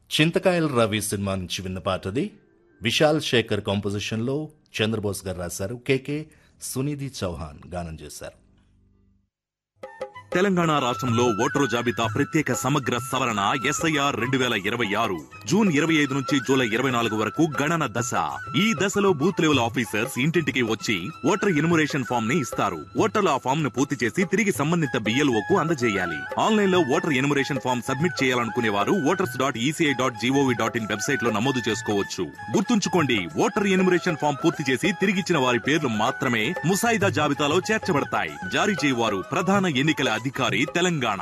చింతకాయల Ravi cinema నుంచి విన్న పాటది విశాల్ శేఖర్ కాంపోజిషన్లో చంద్రబోస్ గారు రాశారు కేకే సునిధి చౌహాన్ గానం చేశారు తెలంగాణ రాష్ట్రంలో ఓటరు జాబితా ప్రత్యేక సమగ్ర సవరణ ఎస్ఐఆర్ రెండు వేల ఇరవై ఆరు జూన్ ఇరవై ఐదు నుంచి జూలై ఇరవై నాలుగు వరకు గణన దశ ఈ దశలో బూత్ లెవెల్ ఆఫీసర్స్ ఇంటింటికి వచ్చి ఓటర్ ఇన్మురేషన్ ఫామ్ ని ఇస్తారు ఓటర్లు ఆ ఫామ్ ను పూర్తి చేసి తిరిగి సంబంధిత బిఎల్ఓ కు అందజేయాలి ఆన్లైన్ లో ఓటర్ ఇన్మురేషన్ ఫామ్ సబ్మిట్ చేయాలనుకునే వారు voters dot ECI dot GOV dot in website లో నమోదు చేసుకోవచ్చు గుర్తుంచుకోండి ఓటర్ ఎన్యుమరేషన్ ఫామ్ పూర్తి చేసి తిరిగిచ్చిన వారి పేర్లు మాత్రమే ముసాయిదా జాబితాలో చేర్చబడతాయి జారీ చేయవారు ప్రధాన ఎన్నికల అధికారి తెలంగాణ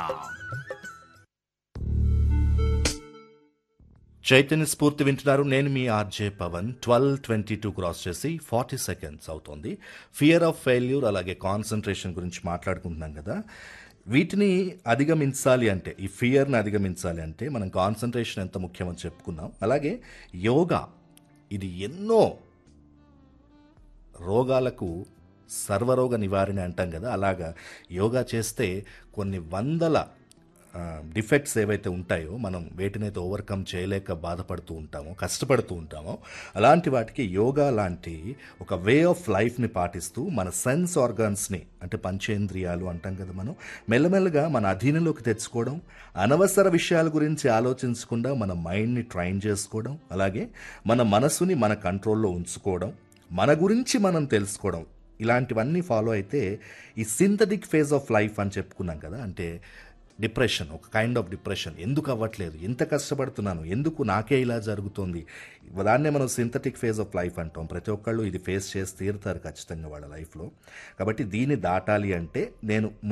చైతన్య స్ఫూర్తి వింటున్నారు నేను మీ RJ Pavan twelve twenty two cross చేసి ఫార్టీ సెకండ్స్ అవుతుంది ఫియర్ ఆఫ్ ఫెయిల్యూర్ అలాగే కాన్సన్ట్రేషన్ గురించి మాట్లాడుకుంటున్నాం కదా వీటిని అధిగమించాలి అంటే ఈ ఫియర్ని అధిగమించాలి అంటే మనం కాన్సన్ట్రేషన్ ఎంత ముఖ్యమని చెప్పుకున్నాం అలాగే యోగా ఇది ఎన్నో రోగాలకు సర్వరోగ నివారణ అంటాం కదా అలాగా యోగా చేస్తే కొన్ని వందల డిఫెక్ట్స్ ఏవైతే ఉంటాయో మనం వేటినైతే ఓవర్కమ్ చేయలేక బాధపడుతూ ఉంటామో కష్టపడుతూ ఉంటామో అలాంటి వాటికి యోగా లాంటి ఒక వే ఆఫ్ లైఫ్ని పాటిస్తూ మన సెన్స్ ఆర్గాన్స్ని అంటే పంచేంద్రియాలు అంటాం కదా మనం మెల్లమెల్లగా మన అధీనంలోకి తెచ్చుకోవడం అనవసర విషయాల గురించి ఆలోచించకుండా మన మైండ్ని ట్రైన్ చేసుకోవడం అలాగే మన మనసుని మన కంట్రోల్లో ఉంచుకోవడం మన గురించి మనం తెలుసుకోవడం ఇలాంటివన్నీ ఫాలో అయితే ఈ సింథటిక్ ఫేజ్ ఆఫ్ లైఫ్ అని చెప్పుకున్నాం కదా అంటే డిప్రెషన్ ఒక కైండ్ ఆఫ్ డిప్రెషన్ ఎందుకు అవ్వట్లేదు ఎంత కష్టపడుతున్నాను ఎందుకు నాకే ఇలా జరుగుతుంది దాన్నే మనం సింథటిక్ ఫేజ్ ఆఫ్ లైఫ్ అంటాం ప్రతి ఒక్కళ్ళు ఇది ఫేస్ చేసి తీరుతారు ఖచ్చితంగా వాళ్ళ లైఫ్లో కాబట్టి దీన్ని దాటాలి అంటే నేను